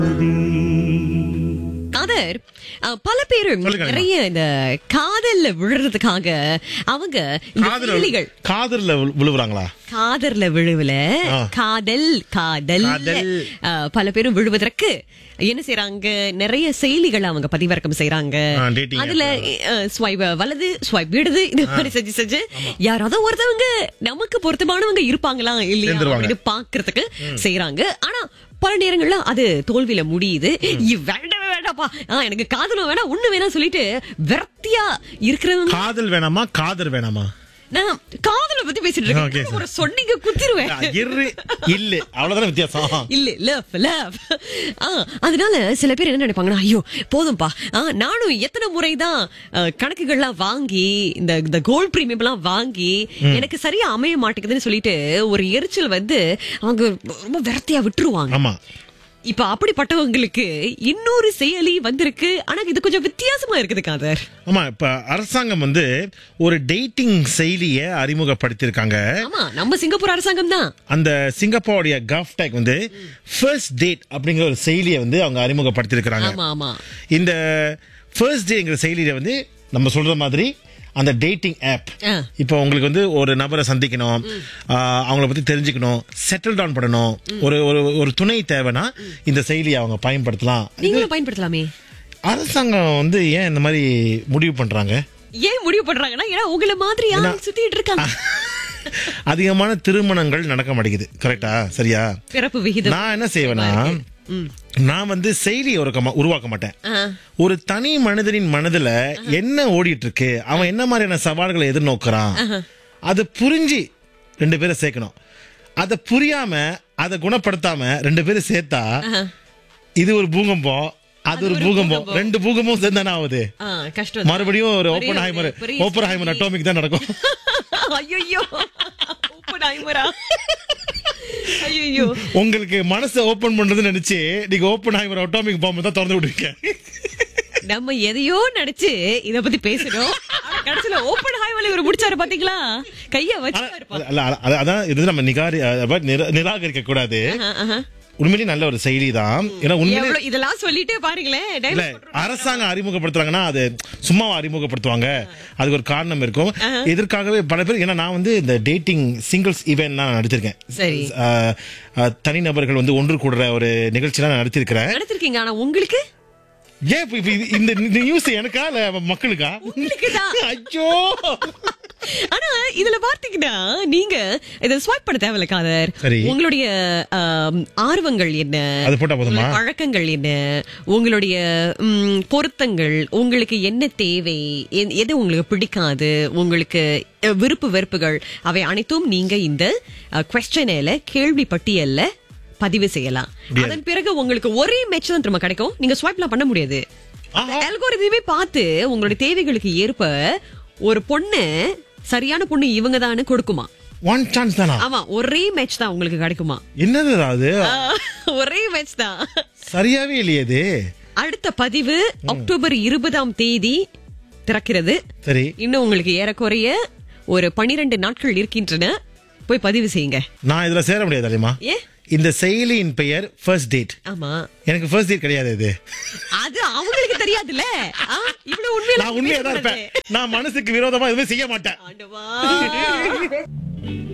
காதர் அஹ், பல பேரும் சொல்லுங்க. நிறைய இந்த காதல்ல விழுறதுக்காக அவங்க இந்த காதல செயலிகள் காதல்ல விழு- விழுவுறாங்களா காதர்ல விழுவுல ஆ. காதல் காதல் காதல். அஹ், பல பேரும் விழுவதற்கு என்ன செய்றாங்க நிறைய செயலிகள் அவங்க பதிவிறக்கம் செய்றாங்க ஆ, dating அதுல ஸ்வைப் வலது ஸ்வைப் விடுது இந்த மாதிரி செஞ்சு செஞ்சு யாராவது ஒருத்தவங்க நமக்கு பொருத்தமானவங்க இருப்பாங்களா இல்லையா சேர்ந்துருவாங்க. அப்படின்னு பாக்குறதுக்கு செய்றாங்க ஆனா பல நேரங்கள்ல அது தோல்வியில முடியுது இ- வேண்டவே வேண்டாப்பா ஆ, எனக்கு காதலும் வேணாம் ஒண்ணு வேணாம் சொல்லிட்டு விரக்தியா இருக்கிறவங்க காதல் வேணாமா காதல் வேணாமா நான் காதலை பத்தி பேசிட்டு Okay, இருக்கேன் sir. ஒரு சொன்னீங்க குத்திருவேன் ஆ, இரு இல்ல அவ்வளவுதானே வித்தியாசம் இல்ல லவ் லவ் அதனால சில பேர் என்ன நினைப்பாங்கன்னா ஐயோ போதும்பா ஆ, நானும் எத்தனை முறைதான் அஹ், கணக்குகள்லாம் வாங்கி இந்த இந்த கோல்ட் பிரீமியம் எல்லாம் வாங்கி எனக்கு சரியா அமைய மாட்டேங்குதுன்னு சொல்லிட்டு ஒரு எரிச்சல் வந்து அவங்க ரொம்ப விரத்தியா விட்டுருவாங்க ஆமா இப்ப அப்படிப்பட்டவங்களுக்கு இன்னொரு செயலி வந்திருக்கு ஆனா இது கொஞ்சம் வித்தியாசமா இருக்குது காதர் ஆமா இப்ப அரசாங்கம் வந்து ஒரு டேட்டிங் செயலியை அறிமுகப்படுத்தியிருக்காங்க ஆமா நம்ம சிங்கப்பூர் அரசாங்கம் தான் அந்த சிங்கப்பூருடைய கஃப் டேக் வந்து ஃபர்ஸ்ட் டேட் அப்படிங்கிற ஒரு செயலியை வந்து அவங்க அறிமுகப்படுத்தியிருக்கிறாங்க ஆமா ஆமா இந்த ஃபர்ஸ்ட் டேங்கிற செயலியில வந்து நம்ம சொல்ற மாதிரி அந்த டேட்டிங் ஆப் ஆ. இப்போ உங்களுக்கு வந்து ஒரு நபரை சந்திக்கணும் ஆஹ், அவங்கள பத்தி தெரிஞ்சுக்கணும் செட்டில் டவுன் பண்ணணும் ஒரு ஒரு ஒரு துணை தேவைன்னா இந்த செயலியை அவங்க பயன்படுத்தலாம் நீங்களும் பயன்படுத்தலாமே அரசாங்கம் வந்து ஏன் இந்த மாதிரி முடிவு பண்றாங்க ஏன் முடிவு பண்றாங்கன்னா ஏன்னா உங்களை மாதிரி யாரும் சுத்திட்டு இருக்காங்க அதிகமான திருமணங்கள் நடக்க மாட்டேங்குது கரெக்டா சரியா பிறப்பு விகிதம் நான் என்ன செய்வேன்னா ம். நான் வந்து செயலி ஒரு உருவாக்க மாட்டேன் ஆ. ஒரு தனி மனிதனின் மனதுல என்ன ஓடிட்டு இருக்கு அவன் என்ன மாதிரியான சவால்களை எதிர்நோக்குறான் அது புரிஞ்சு ரெண்டு பேரும் சேர்க்கணும் அதை புரியாம அதை குணப்படுத்தாம ரெண்டு பேரும் சேர்த்தா இது ஒரு பூகம்பம் அது ஒரு பூகம்பம் ரெண்டு பூகம்பம் சேர்ந்தானே ஆகுது ஆ, கஷ்டம் தான். மறுபடியும் ஒரு பெரிய- ஓப்பன் ஹைமர் பெரிய ஓப்பன் ஹைமர் அட்டோமிக் தான் நடக்கும் ஐயையோ ஓப்பன் ஆயிமரா ஐயோ உங்களுக்கு மனசை ஓபன் பண்றதுன்னு நினைச்சு நீங்க ஓப்பன் ஹைமர் அட்டோமிக் பாம்பு தான் திறந்து விடுவீங்க நம்ம எதையோ நினைச்சு இத பத்தி பேசணும் ஆனா கடைசியில ஓப்பன் ஹைவல இவர் முடிச்சாரு பாத்தீங்களா கைய வச்சு இருப்பாரு அல்ல, அல்ல, அது- அதான் இது நம்ம நிகாரி அஹ், நிரா- நிராகரிக்க கூடாது உண்மையிலேயே நல்ல ஒரு செயலி தான் ஏன்னா உண்மையிலே எவ்வளவு இதெல்லாம் சொல்லிட்டே பாருங்களேன் இல்ல dialogue போட்டுருவாங்க. அரசாங்கம் அறிமுகப்படுத்துறாங்கன்னா அது சும்மா அறிமுகப்படுத்துவாங்க அதுக்கு ஒரு காரணம் இருக்கும் இதற்காகவே பல பேர் ஏன்னா நான் வந்து இந்த டேட்டிங் சிங்கிள்ஸ் ஈவென்ட் நான் நடத்திருக்கேன் சரி அஹ், அஹ், தனிநபர்கள் வந்து ஒன்று கூடுற ஒரு நிகழ்ச்சி நான் நடத்திருக்கிறேன் நடத்திருக்கீங்க ஆனா உங்களுக்கு ஏன் இப்ப- இப்ப இது- இந்த நியூஸ் எனக்கா இல்ல மக்களுக்கா உங்களுக்குதான். ஐயோ ஆனா இதுல பார்த்தீங்கன்னா நீங்க இத ஸ்வைப் பண்ண தேவையில்ல காதர் சரி. உங்களுடைய ஆம், ஆர்வங்கள் என்ன அது போட்டா போதுமா உங்களுடைய பழக்கங்கள் என்ன உங்களுடைய ம், பொருத்தங்கள் உங்களுக்கு என்ன தேவை எ- எது உங்களுக்கு பிடிக்காது உங்களுக்கு அ, விருப்பு வெறுப்புகள் அவை அனைத்தும் நீங்க இந்த கொஸ்டினில கேள்வி பட்டியல்ல பதிவு செய்யலாம் அதன் பிறகு உங்களுக்கு ஒரே மேட்ச் தான் திரும்ப கிடைக்கும் நீங்க ஸ்வைப்லாம் பண்ண முடியாது ஆஹா. அல்கோரிதமே பார்த்து உங்களுடைய தேவைகளுக்கு ஏற்ப ஒரு பொண்ணு சரியான பொண்ணு இவங்க தான் கொடுக்குமா ஒன் சான்ஸ் தானா ஆமா ஒரே மேட்ச் தான் உங்களுக்கு கிடைக்குமா என்னது அது ஆ, ஒரே மேட்ச் தான் சரியாவே இல்லையே இது அடுத்த பதிவு அக்டோபர் இருபதாம் தேதி திறக்கிறது சரி இன்னும் உங்களுக்கு ஏறக்குறைய ஒரு பனிரெண்டு நாட்கள் இருக்கின்றன போய் பதிவு செய்யுங்க நான் இதுல சேர முடியாது தெரியுமா ஏ இந்த செயலியின் பெயர் ஃபர்ஸ்ட் டேட் ஆமா எனக்கு ஃபர்ஸ்ட் டேட் கிடையாது இது அது அவங்களுக்கு தெரியாதுல்ல ஆ, இவ்வளவு உண்மையில நான் உண்மையா தான் இருப்பேன் நான் மனசுக்கு விரோதமா எதுவுமே செய்ய மாட்டேன் ஆண்டவா